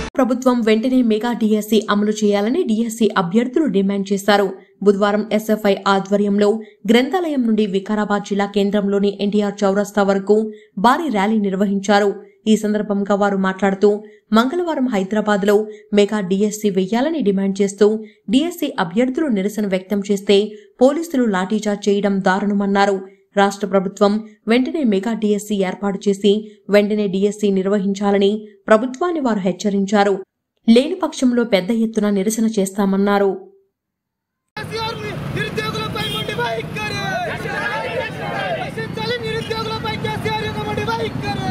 ప్రభుత్వం వెంటనే mega DSC అమలు చేయాలని డిఎస్సి అభ్యర్థులు డిమాండ్ చేశారు బుధవారం ఎస్ఎఫ్ఐ ఆధ్వర్యంలో గ్రంథాలయం నుండి వికారాబాద్ జిల్లా కేంద్రంలోని ఎన్టీఆర్ చౌరస్తా వరకు భారీ ర్యాలీ నిర్వహించారు ఈ సందర్భంగా వారు మాట్లాడుతూ మంగళవారం హైదరాబాద్ లో మెగా డిఎస్సి వెయ్యాలని డిమాండ్ చేస్తూ డిఎస్సి అభ్యర్థులు నిరసన వ్యక్తం చేస్తే పోలీసులు లాఠీచార్జ్ చేయడం దారుణమన్నారు రాష్ట్ర ప్రభుత్వం వెంటనే మెగా డిఎస్సి ఏర్పాటు చేసి వెంటనే డిఎస్సి నిర్వహించాలని ప్రభుత్వాన్ని వారు హెచ్చరించారు లేని పక్షంలో పెద్ద ఎత్తున నిరసన చేస్తామన్నారు కేసీఆర్ ని- నిరుద్యోగులపై మొండి వైఖరి రక్షించాలి నిరుద్యోగులపై కేసీఆర్ యొక్క మొండి వైఖరి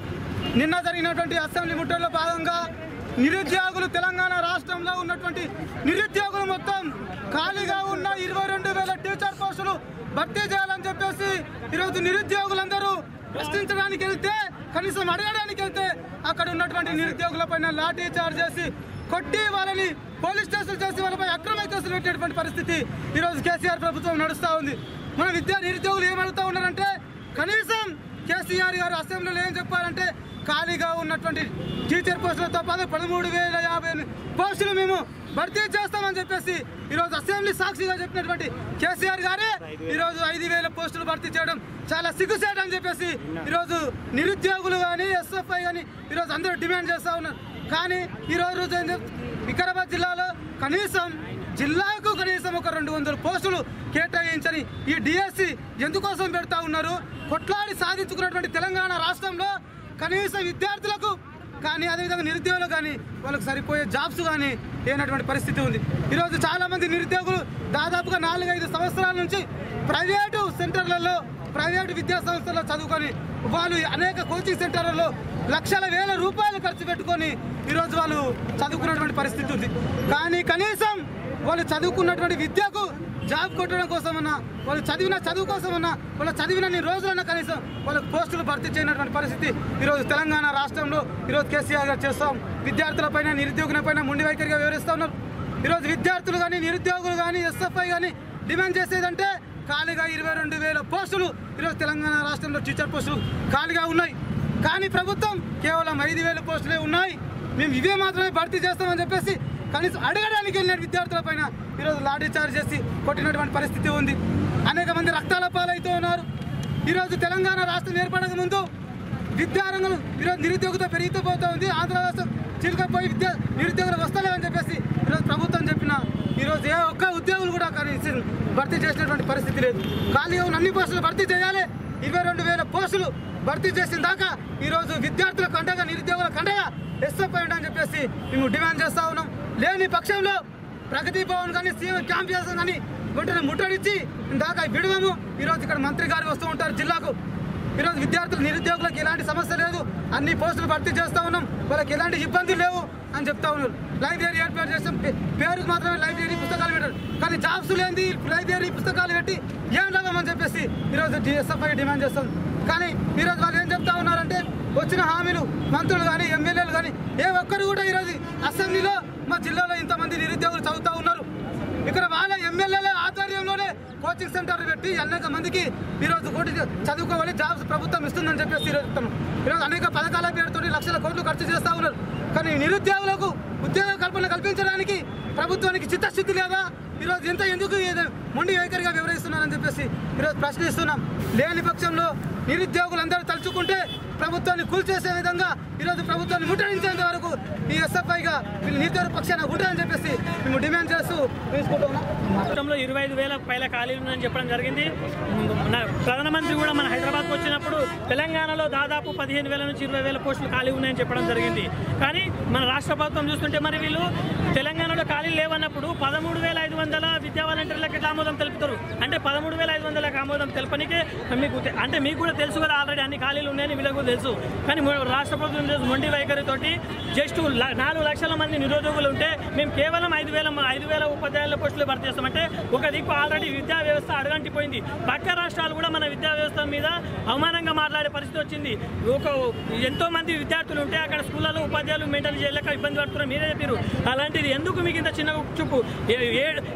నిన్న జరిగినటువంటి అసెంబ్లీ ముట్టడిలో భాగంగా నిరుద్యోగులు తెలంగాణ రాష్ట్రంలో ఉన్నటువంటి నిరుద్యోగులు మొత్తం ఖాళీగా ఉన్న ఇరవై రెండు వేల టీచర్ పోస్టులు భర్తీ చేయాలని చెప్పేసి ఈరోజు నిరుద్యోగులందరూ ప్రశ్నించడానికి వెళ్తే కనీసం అడగడానికి వెళ్తే అక్కడ ఉన్నటువంటి నిరుద్యోగులపైన లాఠీ చార్జ్ చేసి కొట్టి వాళ్ళని పోలీస్ స్టేషన్ చేసి వాళ్ళపై అక్రమ కేసులు పెట్టేటువంటి పరిస్థితి ఈరోజు కేసీఆర్ ప్రభుత్వం నడుస్తూ ఉంది మన విద్యా నిరుద్యోగులు ఏమడుగుతా ఉన్నారంటే కనీసం కేసీఆర్ గారు అసెంబ్లీలో ఏం చెప్పారంటే ఖాళీగా ఉన్నటువంటి టీచర్ పోస్టులతో పాటు పదమూడు వేల యాభై ఎనిమిది పోస్టులు మేము భర్తీ చేస్తామని చెప్పేసి ఈరోజు అసెంబ్లీ సాక్షిగా చెప్పినటువంటి కేసీఆర్ గారే ఈరోజు ఐదు వేల పోస్టులు భర్తీ చేయడం చాలా సిగ్గుసేట అని చెప్పేసి ఈరోజు నిరుద్యోగులు కానీ ఎస్ఎఫ్ఐ కానీ ఈరోజు అందరూ డిమాండ్ చేస్తూ ఉన్నారు కానీ ఈరోజు రోజు ఏం చెప్- వికారాబాద్ జిల్లాలో కనీసం జిల్లాకు కనీసం ఒక రెండు వందల పోస్టులు కేటాయించని ఈ డిఎస్సి ఎందుకోసం పెడతా ఉన్నారు కొట్లాడి సాధించుకున్నటువంటి తెలంగాణ రాష్ట్రంలో కనీసం విద్యార్థులకు కానీ అదేవిధంగా నిరుద్యోగులు కానీ వాళ్ళకి సరిపోయే జాబ్స్ కానీ లేనటువంటి పరిస్థితి ఉంది ఈరోజు చాలా మంది నిరుద్యోగులు దాదాపుగా నాలుగైదు సంవత్సరాల నుంచి ప్రైవేటు సెంటర్లలో ప్రైవేటు విద్యా సంస్థల్లో చదువుకొని వాళ్ళు అనేక కోచింగ్ సెంటర్లలో లక్షల వేల రూపాయలు ఖర్చు పెట్టుకొని ఈరోజు వాళ్ళు చదువుకున్నటువంటి పరిస్థితి ఉంది కానీ కనీసం వాళ్ళు చదువుకున్నటువంటి విద్యకు జాబ్ కొట్టడం కోసమన్నా వాళ్ళు చదివిన చదువు కోసమన్నా వాళ్ళు చదివిన రోజులన్నా కనీసం వాళ్ళకి పోస్టులు భర్తీ చేయనటువంటి పరిస్థితి ఈరోజు తెలంగాణ రాష్ట్రంలో ఈరోజు కేసీఆర్ గారు చేస్తాం విద్యార్థులపైన నిరుద్యోగులపైన మొండి వైఖరిగా వివరిస్తూ ఉన్నారు ఈరోజు విద్యార్థులు కానీ నిరుద్యోగులు కానీ ఎస్ఎఫ్ఐ కానీ డిమాండ్ చేసేదంటే ఖాళీగా ఇరవై రెండు వేల పోస్టులు ఈరోజు తెలంగాణ రాష్ట్రంలో టీచర్ పోస్టులు ఖాళీగా ఉన్నాయి కానీ ప్రభుత్వం కేవలం ఐదు వేల పోస్టులే ఉన్నాయి మేము ఇవే మాత్రమే భర్తీ చేస్తామని చెప్పేసి కనీసం అడగడానికి వెళ్ళిన విద్యార్థులపైన ఈరోజు లాఠీ చార్జ్ చేసి కొట్టినటువంటి పరిస్థితి ఉంది అనేక మంది రక్తాల పాలైతూ ఉన్నారు ఈరోజు తెలంగాణ రాష్ట్రం ఏర్పడక ముందు విద్యారంగం ఈరోజు నిరుద్యోగత పెరుగుతూ పోతా ఉంది ఆంధ్ర రాష్ట్రం చిలుకపోయి విద్యా నిరుద్యోగులు వస్తలేవని చెప్పేసి ఈరోజు ప్రభుత్వం చెప్పిన ఈరోజు ఏ ఒక్క ఉద్యోగులు కూడా కనీసం భర్తీ చేసినటువంటి పరిస్థితి లేదు ఖాళీగా ఉన్న అన్ని పోస్టులు భర్తీ చేయాలి ఇరవై రెండు వేల పోస్టులు భర్తీ చేసిన దాకా ఈరోజు విద్యార్థుల కండగా నిరుద్యోగుల కండగా ఎస్ఎఫ్ అని చెప్పేసి మేము డిమాండ్ చేస్తా ఉన్నాం లేని పక్షంలో ప్రగతి భవన్ కానీ సీఎం క్యాంప్ చేస్తాం కానీ వెంటనే ముట్టడిచ్చి దాకా విడవము ఈరోజు ఇక్కడ మంత్రి గారు వస్తూ ఉంటారు జిల్లాకు ఈరోజు విద్యార్థులు నిరుద్యోగులకు ఎలాంటి సమస్య లేదు అన్ని పోస్టులు భర్తీ చేస్తా ఉన్నాం వాళ్ళకి ఎలాంటి ఇబ్బందులు లేవు అని చెప్తా ఉన్నారు లైబ్రరీ ఏర్పాటు చేస్తాం పే- పేరుకు మాత్రమే లైబ్రరీ పుస్తకాలు పెట్టారు కానీ జాబ్స్ లేని లైబ్రరీ పుస్తకాలు పెట్టి ఏం లాభం అని చెప్పేసి ఈరోజు డిఎస్ఎఫ్ఐ డిమాండ్ చేస్తాం కానీ ఈరోజు వాళ్ళు ఏం చెప్తా ఉన్నారంటే వచ్చిన హామీలు మంత్రులు కానీ ఎమ్మెల్యేలు కానీ ఏ ఒక్కరు కూడా ఈరోజు అసెంబ్లీలో మా జిల్లాలో ఇంతమంది నిరుద్యోగులు చదువుతా ఉన్నారు ఇక్కడ వాళ్ళ ఎమ్మెల్యేల ఆధ్వర్యంలోనే కోచింగ్ సెంటర్ పెట్టి అనేక మందికి ఈరోజు కోటి చదువుకోవాలి జాబ్స్ ప్రభుత్వం ఇస్తుందని చెప్పేసి ఈరోజు చెప్తాను ఈరోజు అనేక పథకాల పేరుతో లక్షల కోట్లు ఖర్చు చేస్తూ ఉన్నారు కానీ నిరుద్యోగులకు ఉద్యోగ కల్పన కల్పించడానికి ప్రభుత్వానికి చిత్తశుద్ధి లేదా ఈరోజు ఎంత ఎందుకు ఇది మొండి వైఖరిగా వివరిస్తున్నారని చెప్పేసి ఈరోజు ప్రశ్నిస్తున్నాం లేని పక్షంలో నిరుద్యోగులందరూ తలుచుకుంటే ప్రభుత్వాన్ని కూల్చేసే విధంగా ఈరోజు ప్రభుత్వాన్ని ముట్టడించేంత వరకు ఈ ఎస్ఎఫ్ఐగా వీళ్ళు నిరుద్యోగ పక్షాన ఉంటారని చెప్పేసి మేము డిమాండ్ చేస్తూ తీసుకుంటున్నాం రాష్ట్రంలో ఇరవై ఐదు వేల పైల ఖాళీలు ఉన్నాయని చెప్పడం జరిగింది మన ప్రధానమంత్రి కూడా మన హైదరాబాద్కి వచ్చినప్పుడు తెలంగాణలో దాదాపు పదిహేను వేల నుంచి ఇరవై వేల పోస్టులు ఖాళీ ఉన్నాయని చెప్పడం జరిగింది కానీ మన రాష్ట్ర ప్రభుత్వం చూస్తుంటే మరి వీళ్ళు తెలంగాణలో ఖాళీలు లేవన్నప్పుడు పదమూడు వేల ఐదు వందల విద్యా వాలంటీర్లకు ఎట్లా ఆమోదం తెలుపుతారు అంటే పదమూడు వేల ఐదు వందలకు ఆమోదం తెలపనికే మీకు తె- అంటే మీకు కూడా తెలుసు కదా ఆల్రెడీ అన్ని ఖాళీలు ఉన్నాయని వీళ్ళకు కూడా తెలుసు కానీ మొ- రాష్ట్ర ప్రభుత్వం చేసిన మొండి వైఖరితోటి జస్ట్ ల- నాలుగు లక్షల మంది నిరుద్యోగులు ఉంటే మేము కేవలం ఐదు వేల ఐదు వేల ఉపాధ్యాయుల పోస్టులు భర్తీ చేస్తామంటే ఒక దిక్కు ఆల్రెడీ విద్యా వ్యవస్థ అడగంటిపోయింది పక్క రాష్ట్రాలు కూడా మన విద్యా వ్యవస్థ మీద అవమానంగా మాట్లాడే పరిస్థితి వచ్చింది ఒక ఎంతో మంది విద్యార్థులు ఉంటే అక్కడ స్కూళ్ళలో ఉపాధ్యాయులు మెయింటైన్ చేయలేక ఇబ్బంది పడుతున్నారు మీరే చెప్పారు అలాంటిది ఎందుకు మీకు ఇంత చిన్న చూపు ఏ- ఏ-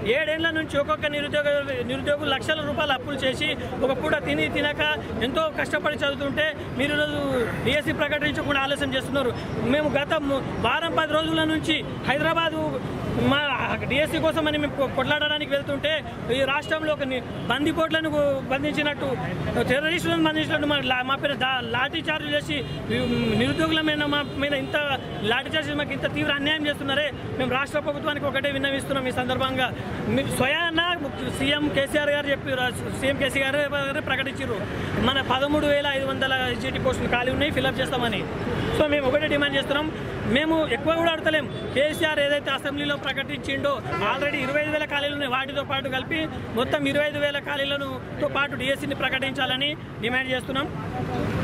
ఏడేళ్ల నుంచి ఒక్కొక్క నిరుద్యోగ నిరుద్యోగులు లక్షల రూపాయలు అప్పులు చేసి ఒక పూట తిని తినక ఎంతో కష్టపడి చదువుతుంటే మీరు ఈరోజు డిఎస్సి ప్రకటించకుండా ఆలస్యం చేస్తున్నారు మేము గత ము- వారం పది రోజుల నుంచి హైదరాబాదు మా డిఎస్సి కోసం అని మేము కొ- కొట్లాడడానికి వెళ్తుంటే ఈ రాష్ట్రంలో ఒక ని- బందిపోట్లను బంధించినట్టు టెర్రరిస్టులను బంధించినట్టు మా లా- మా పైన దా- లాఠీ చార్జ్ చేసి ఈ నిరుద్యోగుల మీద మా మీద ఇంత లాఠీ చార్జ్ చేసి మాకు ఇంత తీవ్ర అన్యాయం చేస్తున్నారే మేము రాష్ట్ర ప్రభుత్వానికి ఒకటే విన్నవిస్తున్నాం ఈ సందర్భంగా మీరు స్వయాన సీఎం కేసీఆర్ గారు చెప్పి సీఎం కేసీఆర్ గారు ప్రకటించారు మన పదమూడు వేల ఐదు వందల జీటీ పోస్టులు ఖాళీ ఉన్నాయి ఫిల్అప్ చేస్తామని సో మేము ఒకటే డిమాండ్ చేస్తున్నాం మేము ఎక్కువ కూడా అడతలేం కేసీఆర్ ఏదైతే అసెంబ్లీలో ప్రకటించిండో ఆల్రెడీ ఇరవై ఐదు వేల ఖాళీలు ఉన్నాయి వాటితో పాటు కలిపి మొత్తం ఇరవై ఐదు వేల ఖాళీలను తో పాటు డిఎస్సిని ప్రకటించాలని డిమాండ్ చేస్తున్నాం